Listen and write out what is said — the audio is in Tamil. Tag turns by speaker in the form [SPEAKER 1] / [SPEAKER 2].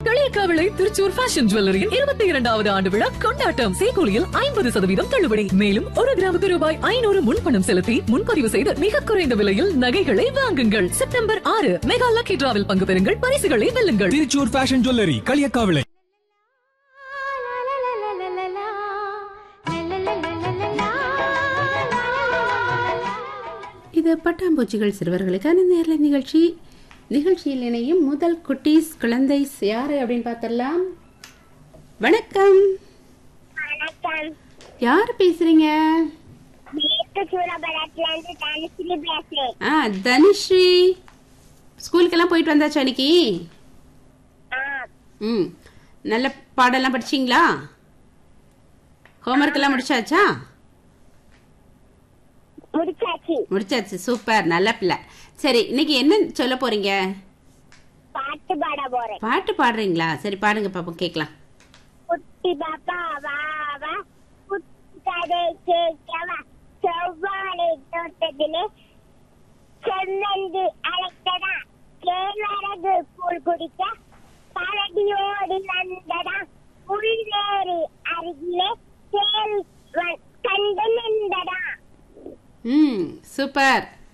[SPEAKER 1] களியக்காவிளை திருச்சூர் ஃபேஷன் ஜுவல்லரியின் இருபத்தி இரண்டாவது ஆண்டு விழா கொண்டாட்டம் சேகூலியில் ஐம்பது சதவீதம் தள்ளுபடி மேலும் ஒரு கிராமுக்கு ரூபாய் ஐநூறு முன்பணம் செலுத்தி முன்பதிவு செய்து மிக குறைந்த விலையில் நகைகளை வாங்குங்கள் செப்டம்பர் ஆறு மெகா லக்கி டிராவில் பங்கு பெறுங்கள் பரிசுகளை வெல்லுங்கள்
[SPEAKER 2] திருச்சூர் ஃபேஷன் ஜுவல்லரி களியக்காவிளை
[SPEAKER 3] இது பட்டாம்பூச்சிகள் சிறுவர்களுக்கான நேரலை நிகழ்ச்சி நிகழ்ச்சியில் இணையும் முதல் குட்டீஸ் குழந்தை யாரு அப்படின்னு பார்த்தரலாம் வணக்கம்
[SPEAKER 4] வணக்கம்
[SPEAKER 3] யார் பேசுறீங்க
[SPEAKER 4] மேற்கு சூரபலத்துல இருந்து தனுஸ்ரீ பேசுறேன்
[SPEAKER 3] ஆ தனுஸ்ரீ ஸ்கூலுக்கெல்லாம் போயிட்டு வந்தாச்சா அன்னைக்கு
[SPEAKER 4] ஆ,
[SPEAKER 3] ம் நல்ல பாடம்லாம் படிச்சிங்களா ஹோம்ஒர்க் எல்லாம் முடிச்சாச்சா
[SPEAKER 4] முடிச்சாச்சு
[SPEAKER 3] முடிச்சாச்சு சூப்பர் நல்ல பிள்ளை சரி இன்னைக்கு என்ன சொல்ல போறீங்க
[SPEAKER 4] பாட்டு பாட போறேன்
[SPEAKER 3] பாட்டு பாடுறீங்களா சரி பாடுங்க பாப்போம் கேட்கலாம்
[SPEAKER 4] குட்டி பாப்பா வா வா குட்டி கதை கேட்கவா செவ்வாழை தோட்டத்திலே செம்மந்து அழைத்ததா கேழ்வரகு கூழ் குடிக்க பழகியோடி வந்ததா புல்வேறு அருகிலே தேல் வ- கண்டு நின்றதா
[SPEAKER 3] ம் சூப்பர்